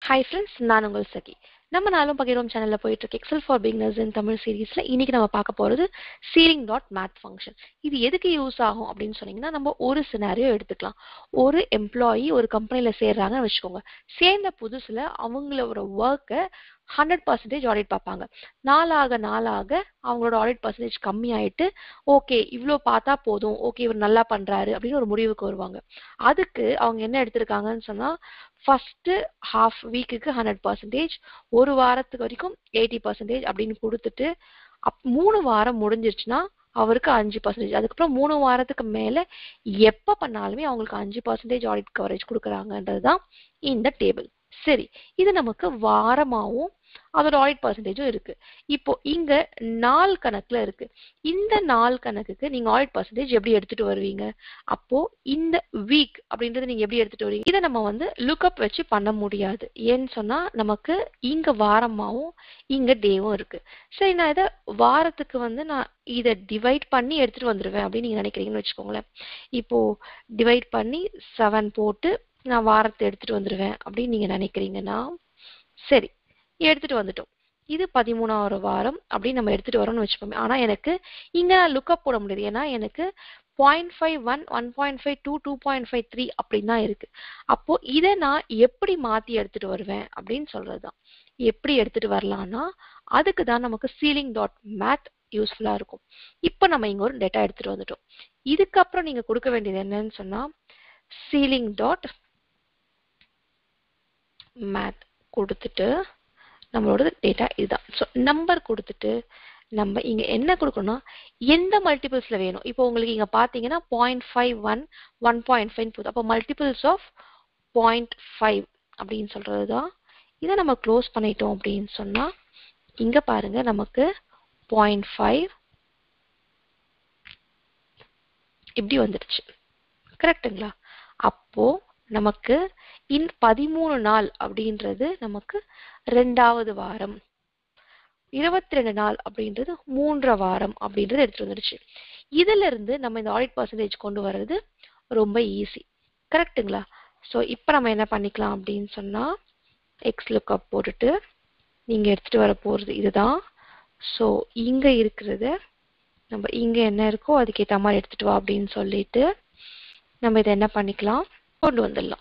hi friends நான் உங்கள் சகி நம்ம நாளும் பகிர்வோம் சேனல்ல போயிட்டு இருக்கு Excel for beginners in Tamil சீரீஸ்ல இன்னைக்கு நம்ம பார்க்க போறது சீலிங் டாட் மேத் ஃபங்க்ஷன் இது எதுக்கு யூஸ் ஆகும் அப்படின்னு சொன்னீங்கன்னா நம்ம ஒரு சினாரியோ எடுத்துக்கலாம் ஒரு எம்ப்ளாயி ஒரு கம்பெனில சேர்றாங்கன்னு வச்சுக்கோங்க சேர்ந்த புதுசுல அவங்களோட ஒர்க்கை ஹண்ட்ரட் பர்சன்டேஜ் ஆடிட் பார்ப்பாங்க நாளாக நாளாக அவங்களோட ஆடிட் பர்சன்டேஜ் கம்மி ஆயிட்டு ஓகே இவ்வளோ பார்த்தா போதும் ஓகே இவர் நல்லா பண்றாரு அப்படின்னு ஒரு முடிவுக்கு வருவாங்க அதுக்கு அவங்க என்ன எடுத்திருக்காங்கன்னு சொன்னா ஃபர்ஸ்ட் ஹாஃப் வீக்குக்கு ஹண்ட்ரட் பர்சன்டேஜ் ஒரு வாரத்துக்கு வரைக்கும் எயிட்டி பர்சன்டேஜ் அப்படின்னு கொடுத்துட்டு அப் மூணு வாரம் முடிஞ்சிருச்சுன்னா அவருக்கு அஞ்சு பர்சன்டேஜ் அதுக்கப்புறம் மூணு வாரத்துக்கு மேல எப்ப பண்ணாலுமே அவங்களுக்கு அஞ்சு பர்சன்டேஜ் ஆடிட் கவரேஜ் கொடுக்குறாங்கன்றது தான் இந்த டேபிள் சரி இது நமக்கு வாரமாவும் அதோட ஆடிட் பர்சன்டேஜும் இருக்கு இப்போ இங்க நாள் கணக்குல இருக்கு இந்த நாள் கணக்குக்கு நீங்க ஆடிட் பர்சன்டேஜ் எப்படி எடுத்துட்டு வருவீங்க அப்போ இந்த வீக் அப்படின்றது நீங்க எப்படி எடுத்துட்டு வருவீங்க இதை நம்ம வந்து லுக்அப் வச்சு பண்ண முடியாது ஏன்னு சொன்னா நமக்கு இங்க வாரமாவும் இங்க டேவும் இருக்கு சரி நான் இதை வாரத்துக்கு வந்து நான் இதை டிவைட் பண்ணி எடுத்துட்டு வந்துருவேன் அப்படின்னு நீங்க நினைக்கிறீங்கன்னு வச்சுக்கோங்களேன் இப்போ டிவைட் பண்ணி செவன் போட்டு நான் வாரத்தை எடுத்துட்டு வந்துருவேன் அப்படின்னு நீங்க நினைக்கிறீங்கன்னா சரி எடுத்துட்டு வந்துட்டோம் இது பதிமூணாவது வாரம் அப்படின்னு நம்ம எடுத்துட்டு வரோம்னு வச்சுப்போமே ஆனா எனக்கு இங்க நான் லுக்அப் போட முடியாது ஏன்னா எனக்கு point five one one point five two two point five three அப்படின்னு தான் இருக்கு அப்போ இதை நான் எப்படி மாத்தி எடுத்துட்டு வருவேன் அப்படின்னு சொல்றதுதான் எப்படி எடுத்துட்டு வரலாம்னா அதுக்கு தான் நமக்கு சீலிங் டாட் மேத் யூஸ்ஃபுல்லா இருக்கும் இப்போ நம்ம இங்க ஒரு டேட்டா எடுத்துட்டு வந்துட்டோம் இதுக்கப்புறம் நீங்க கொடுக்க வேண்டியது என்னன்னு சொன்னா சீலிங் டாட் மேத் கொடுத்துட்டு நம்மளோட டேட்டா இதுதான் ஸோ நம்பர் கொடுத்துட்டு நம்ம இங்க என்ன கொடுக்கணும் எந்த மல்டிபிள்ஸ்ல வேணும் இப்போ உங்களுக்கு இங்க பாத்தீங்கன்னா point five one one point five போகுது அப்போ மல்டிபிள்ஸ் ஆஃப் பாயிண்ட் ஃபைவ் அப்படின்னு சொல்றது தான் இதை நம்ம க்ளோஸ் பண்ணிட்டோம் அப்படின்னு சொன்னா இங்க பாருங்க நமக்கு பாயிண்ட் ஃபைவ் இப்படி வந்துடுச்சு கரெக்டுங்களா அப்போ நமக்கு இன் பதிமூணு நாள் அப்படின்றது நமக்கு ரெண்டாவது வாரம் இருபத்தி ரெண்டு நாள் அப்படின்றது மூன்ற வாரம் அப்படின்றது எடுத்துட்டு வந்துடுச்சு இதுல இருந்து நம்ம இந்த ஆடிட் பர்சன்டேஜ் கொண்டு வர்றது ரொம்ப ஈஸி கரெக்டுங்களா ஸோ இப்போ நம்ம என்ன பண்ணிக்கலாம் அப்படின்னு சொன்னா எக்ஸ் லுக்கப் போட்டுட்டு நீங்க எடுத்துட்டு வர போறது இதுதான் ஸோ இங்க இருக்கிறத நம்ம இங்க என்ன இருக்கோ அதுக்கேற்ற மாதிரி எடுத்துட்டு வா அப்படின்னு சொல்லிட்டு நம்ம இதை என்ன பண்ணிக்கலாம் கொண்டு வந்துடலாம்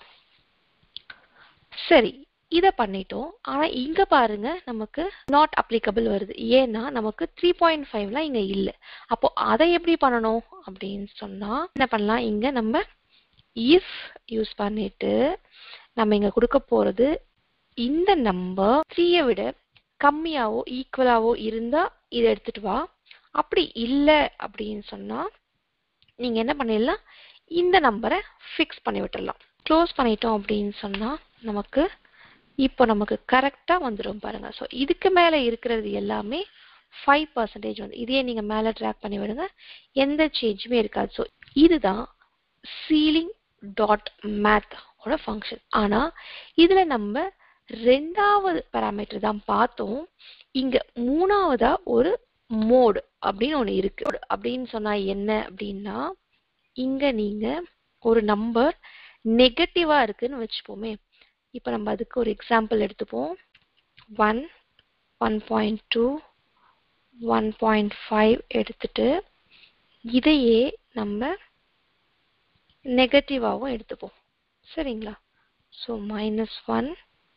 சரி இதை பண்ணிட்டோம் ஆனா இங்க பாருங்க நமக்கு நாட் அப்ளிகபிள் வருது ஏன்னா நமக்கு த்ரீ பாயிண்ட் ஃபைவ்லாம் இங்க இல்லை அப்போ அதை எப்படி பண்ணணும் அப்படின்னு சொன்னா என்ன பண்ணலாம் இங்க நம்ம இஃப் யூஸ் பண்ணிட்டு நம்ம இங்க கொடுக்க போறது இந்த நம்பர் த்ரீயை விட கம்மியாவோ ஈக்குவலாவோ இருந்தா இதை எடுத்துட்டு வா அப்படி இல்லை அப்படின்னு சொன்னா நீங்க என்ன பண்ணிடலாம் இந்த நம்பரை ஃபிக்ஸ் பண்ணி விட்டுடலாம் க்ளோஸ் பண்ணிட்டோம் அப்படின்னு சொன்னா நமக்கு இப்போ நமக்கு கரெக்டா வந்துடும் பாருங்க ஸோ இதுக்கு மேல இருக்கிறது எல்லாமே ஃபைவ் பர்சன்டேஜ் வந்து இதே நீங்க மேல ட்ராக் பண்ணி விடுங்க எந்த சேஞ்சுமே இருக்காது ஸோ இதுதான் சீலிங் டாட் மேத் ஓட ஃபங்க்ஷன் ஆனா இதுல நம்ம ரெண்டாவது பேராமீட்டர் தான் பார்த்தோம் இங்க மூணாவதா ஒரு மோடு அப்படின்னு ஒன்று இருக்கு அப்படின்னு சொன்னா என்ன அப்படின்னா இங்க நீங்க ஒரு நம்பர் நெகட்டிவா இருக்குன்னு வச்சுப்போமே இப்போ நம்ம அதுக்கு ஒரு எக்ஸாம்பிள் எடுத்துப்போம் one one point two one point five எடுத்துட்டு இதையே நம்ம நெகட்டிவாகவும் எடுத்துப்போம் சரிங்களா so minus one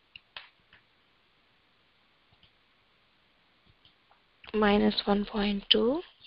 minus one point two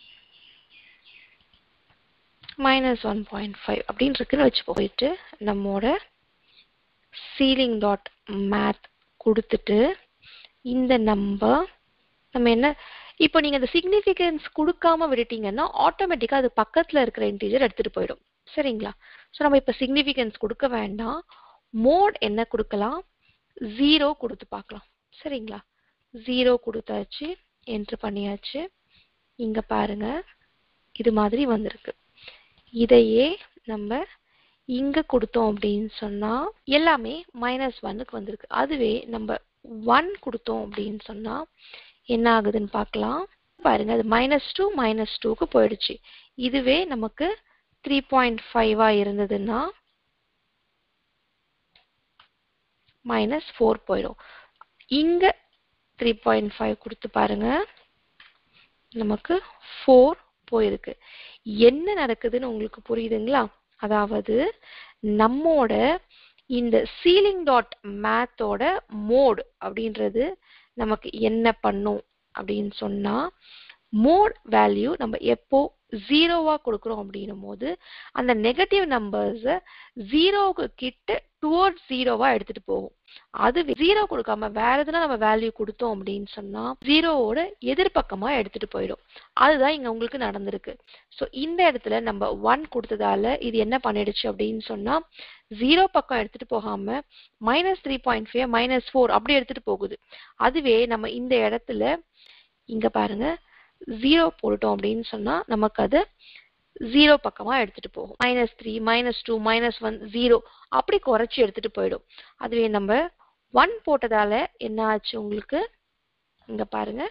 minus one point five அப்படின்னு இருக்குன்னு வச்சு போயிட்டு நம்மோட சீலிங் டாட் மேத் கொடுத்துட்டு இந்த நம்பர் நம்ம என்ன இப்போ நீங்க அந்த சிக்னிஃபிகன்ஸ் கொடுக்காம விட்டுட்டீங்கன்னா ஆட்டோமேட்டிக்கா அது பக்கத்துல இருக்கிற இன்டீஜர் எடுத்துட்டு போயிடும் சரிங்களா ஸோ நம்ம இப்போ சிக்னிஃபிகன்ஸ் கொடுக்க வேண்டாம் மோட் என்ன கொடுக்கலாம் ஜீரோ கொடுத்து பார்க்கலாம் சரிங்களா ஜீரோ கொடுத்தாச்சு என்ட்ரு பண்ணியாச்சு இங்க பாருங்க இது மாதிரி வந்திருக்கு இதையே நம்ம இங்க கொடுத்தோம் அப்படின்னு சொன்னா எல்லாமே மைனஸ் ஒன்னுக்கு வந்திருக்கு அதுவே நம்ம ஒன் கொடுத்தோம் அப்படின்னு சொன்னா என்ன ஆகுதுன்னு பார்க்கலாம் பாருங்க அது மைனஸ் டூ மைனஸ் டூக்கு போயிடுச்சு இதுவே நமக்கு த்ரீ பாயிண்ட் ஃபைவா இருந்ததுன்னா மைனஸ் ஃபோர் போயிடும் இங்க த்ரீ பாயிண்ட் ஃபைவ் கொடுத்து பாருங்க நமக்கு ஃபோர் போயிருக்கு என்ன நடக்குதுன்னு உங்களுக்கு புரியுதுங்களா அதாவது நம்மோட இந்த சீலிங் டாட் மேத்தோட மோட் அப்படின்றது நமக்கு என்ன பண்ணும் அப்படின்னு சொன்னா மோட் வேல்யூ நம்ம எப்போ ஜீரோவா கொடுக்குறோம் அப்படின்னும் போது அந்த நெகட்டிவ் நம்பர்ஸை ஜீரோவுக்கு கிட்ட டுவர்ட்ஸ் ஜீரோவா எடுத்துட்டு போகும் அது ஜீரோ கொடுக்காம வேற எதுனா நம்ம வேல்யூ கொடுத்தோம் அப்படின்னு சொன்னா ஜீரோவோட எதிர்பக்கமா எடுத்துட்டு போயிடும் அதுதான் இங்க உங்களுக்கு நடந்திருக்கு ஸோ இந்த இடத்துல நம்ம ஒன் கொடுத்ததால இது என்ன பண்ணிடுச்சு அப்படின்னு சொன்னா ஜீரோ பக்கம் எடுத்துட்டு போகாம minus three point five minus four அப்படி எடுத்துட்டு போகுது அதுவே நம்ம இந்த இடத்துல இங்க பாருங்க ஜீரோ போட்டுட்டோம் அப்படின்னு சொன்னா நமக்கு அது ஜீரோ பக்கமா எடுத்துட்டு போகும் minus three minus two minus one zero அப்படி குறைச்சி எடுத்துட்டு போயிடும் அதுவே நம்ம ஒன் போட்டதால என்ன ஆச்சு உங்களுக்கு இங்க பாருங்க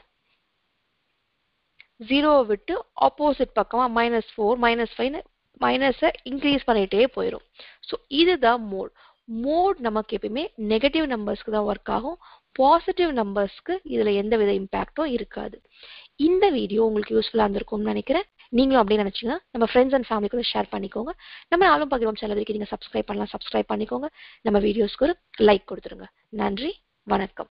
ஜீரோவை விட்டு ஆப்போசிட் பக்கமா மைனஸ் ஃபோர் மைனஸ் ஃபைவ் மைனஸை இன்க்ரீஸ் பண்ணிட்டே போயிடும் ஸோ இதுதான் மோட் மோட் நமக்கு எப்பயுமே நெகட்டிவ் நம்பர்ஸ்க்கு தான் ஒர்க் ஆகும் பாசிட்டிவ் நம்பர்ஸ்க்கு இதுல எந்த வித இம்பேக்டும் இருக்காது இந்த வீடியோ உங்களுக்கு யூஸ்ஃபுல்லா இருந்திருக்கும்னு நினைக்கிறேன் நீங்களும் அப்படி நினைச்சீங்கன்னா நம்ம ஃப்ரெண்ட்ஸ் அண்ட் ஃபேமிலி கூட ஷேர் பண்ணிக்கோங்க நம்ம நாளும் பகிர்வோம் சேனலுக்கு நீங்க சப்ஸ்கிரைப் பண்ணலாம் சப்ஸ்கிரைப் பண்ணிக்கோங்க நம்ம வீடியோஸ்க்கு ஒரு லைக் கொடுத்துருங்க நன்றி வணக்கம்